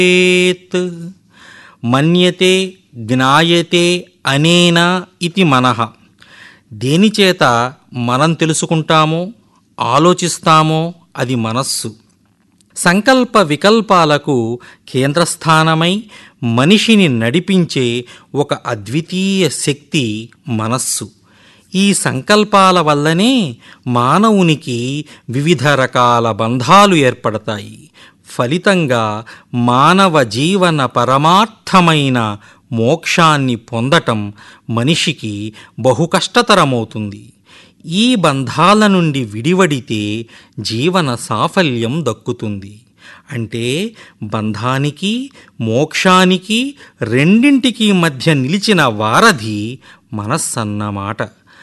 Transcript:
చేత్ మన్యతే జ్ఞాయతే అనేనా ఇది మనః దేనిచేత మనం తెలుసుకుంటామో ఆలోచిస్తామో అది మనస్సు సంకల్ప వికల్పాలకు కేంద్రస్థానమై మనిషిని నడిపించే ఒక అద్వితీయ శక్తి మనస్సు ఈ సంకల్పాల వల్లనే మానవునికి వివిధ రకాల బంధాలు ఏర్పడతాయి ఫలితంగా మానవ జీవన పరమార్థమైన మోక్షాన్ని పొందటం మనిషికి బహు కష్టతరమవుతుంది ఈ బంధాల నుండి విడివడితే జీవన సాఫల్యం దక్కుతుంది అంటే బంధానికి మోక్షానికి రెండింటికి మధ్య నిలిచిన వారధి మనస్సన్నమాట